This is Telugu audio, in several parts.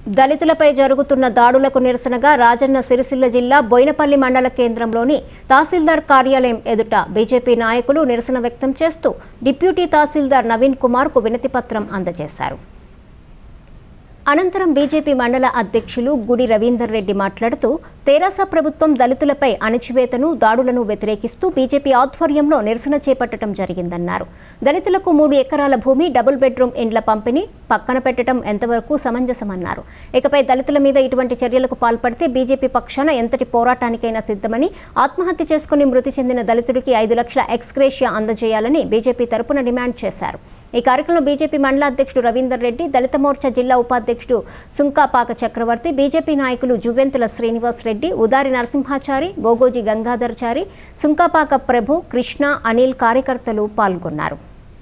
దళితులపై జరుగుతున్న దాడులకు నిరసనగా రాజన్న సిరిసిల్ల జిల్లా బోయినపల్లి మండల కేంద్రంలోని తహసీల్దార్ కార్యాలయం ఎదుట బీజేపీ నాయకులు నిరసన వ్యక్తం చేస్తూ డిప్యూటీ తహసీల్దార్ నవీన్ కుమార్ కు వినతిపత్రం అందజేశారు అనంతరం బీజేపీ మండల అధ్యక్షులు గుడి రవీందర్ రెడ్డి మాట్లాడుతూ తెరాస ప్రభుత్వం దళితులపై అణచివేతను దాడులను వ్యతిరేకిస్తూ బీజేపీ ఆధ్వర్యంలో నిరసన చేపట్టడం జరిగిందన్నారు దళితులకు మూడు ఎకరాల భూమి డబుల్ బెడ్రూమ్ ఇండ్ల పంపిణీ పక్కన పెట్టడం ఎంతవరకు సమంజసమన్నారు ఇకపై దళితుల మీద ఇటువంటి చర్యలకు పాల్పడితే బీజేపీ పక్షాన ఎంతటి పోరాటానికైనా సిద్ధమని ఆత్మహత్య చేసుకుని మృతి చెందిన దళితుడికి ఐదు లక్షల ఎక్స్గ్రేషియా అందజేయాలని బీజేపీ తరపున డిమాండ్ చేశారు ఈ కార్యక్రమంలో బీజేపీ మండల అధ్యక్షుడు రవీందర్ రెడ్డి దళిత మోర్చా జిల్లా ఉపాధ్యక్షుడు సుంకాపాక చక్రవర్తి బీజేపీ నాయకులు జువెంతుల శ్రీనివాస్ రెడ్డి ఉదారి నరసింహాచారి బోగోజీ గంగాధర్చారి సుంకాపాక ప్రభు కృష్ణ అనిల్ కార్యకర్తలు పాల్గొన్నారు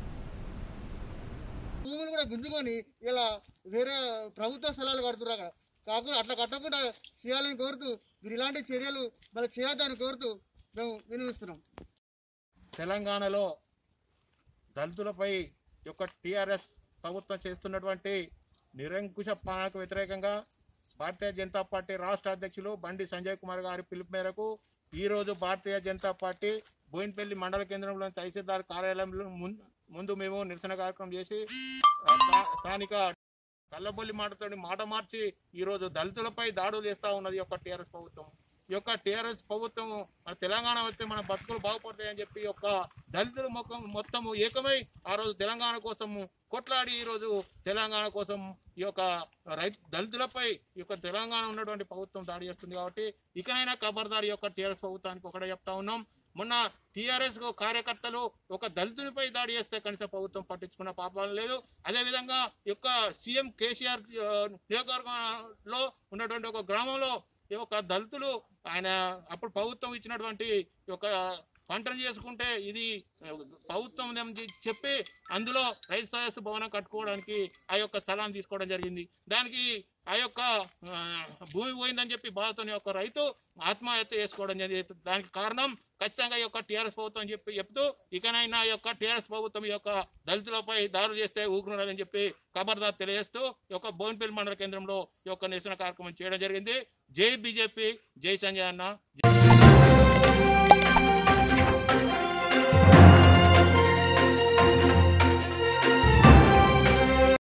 భూములు కూడా గుంజుకొని ఇలా వేరే ప్రభుత్వ స్థలాలు కడుతున్నారు అక్కడ కాకుండా అట్లా కట్టకుండా చేయాలని కోరుతూ మీరు ఇలాంటి చర్యలు మళ్ళీ చేయొద్దని కోరుతూ మేము వినిపిస్తున్నాం తెలంగాణలో దళితులపై యొక్క టీఆర్ఎస్ ప్రభుత్వం చేస్తున్నటువంటి నిరంకుశ పాలనకు వ్యతిరేకంగా భారతీయ జనతా పార్టీ రాష్ట్ర అధ్యక్షులు బండి సంజయ్ కుమార్ గారి పిలుపు మేరకు ఈ రోజు భారతీయ జనతా పార్టీ బోయినపల్లి మండల కేంద్రంలోని తహసీల్దార్ కార్యాలయంలో ముందు ముందు మేము నిరసన కార్యక్రమం చేసి ఆ, స్థా- స్థానిక కల్లబొల్లి మాటతోని మాట మార్చి ఈ రోజు దళితులపై దాడులు చేస్తా ఉన్నది ఈ యొక్క టీఆర్ఎస్ ప్రభుత్వం ఈ యొక్క టీఆర్ఎస్ ప్రభుత్వం మన తెలంగాణ వస్తే మన బతుకులు బాగుపడతాయని చెప్పి ఈ యొక్క దళితులు మొత్తం మొత్తము ఏకమై ఆ రోజు తెలంగాణ కోసం కొట్లాడి ఈ రోజు తెలంగాణ కోసం ఈ యొక్క రైతు దళితులపై ఈ యొక్క తెలంగాణ ఉన్నటువంటి ప్రభుత్వం దాడి చేస్తుంది కాబట్టి ఇకనైనా ఖబర్దార్ ఈ యొక్క టీఆర్ఎస్ ప్రభుత్వానికి ఒకటే చెప్తా ఉన్నాం మొన్న టీఆర్ఎస్ కార్యకర్తలు ఒక దళితునిపై దాడి చేస్తే కనీసం ప్రభుత్వం పట్టించుకున్న పాపాలు లేదు అదేవిధంగా ఈ యొక్క సీఎం కేసీఆర్ ఆ, నియోజకవర్గంలో ఉన్నటువంటి ఒక గ్రామంలో ఈ యొక్క దళితులు ఆయన అప్పుడు ప్రభుత్వం ఇచ్చినటువంటి ఈ యొక్క పంటను చేసుకుంటే ఇది ఆ, ప్రభుత్వం ఏమని చెప్పి అందులో రైతు సదస్సు భవనం కట్టుకోవడానికి ఆ యొక్క స్థలాన్ని తీసుకోవడం జరిగింది దానికి ఆ యొక్క ఆ, భూమి పోయిందని చెప్పి బాధతో ఈ యొక్క రైతు ఆత్మహత్య చేసుకోవడం జరిగింది దానికి కారణం ఖచ్చితంగా ఈ యొక్క టీఆర్ఎస్ ప్రభుత్వం అని చెప్పి చెప్తూ ఇకనైనా ఈ యొక్క టీఆర్ఎస్ ప్రభుత్వం ఈ యొక్క దళితులపై దాడులు చేస్తే ఊరుకున్నారని చెప్పి ఖబర్దార్ తెలియజేస్తూ ఈ యొక్క బోయినపల్లి మండల కేంద్రంలో ఈ యొక్క నిరసన కార్యక్రమం చేయడం జరిగింది జై బీజేపీ జై సంజయ్ అన్న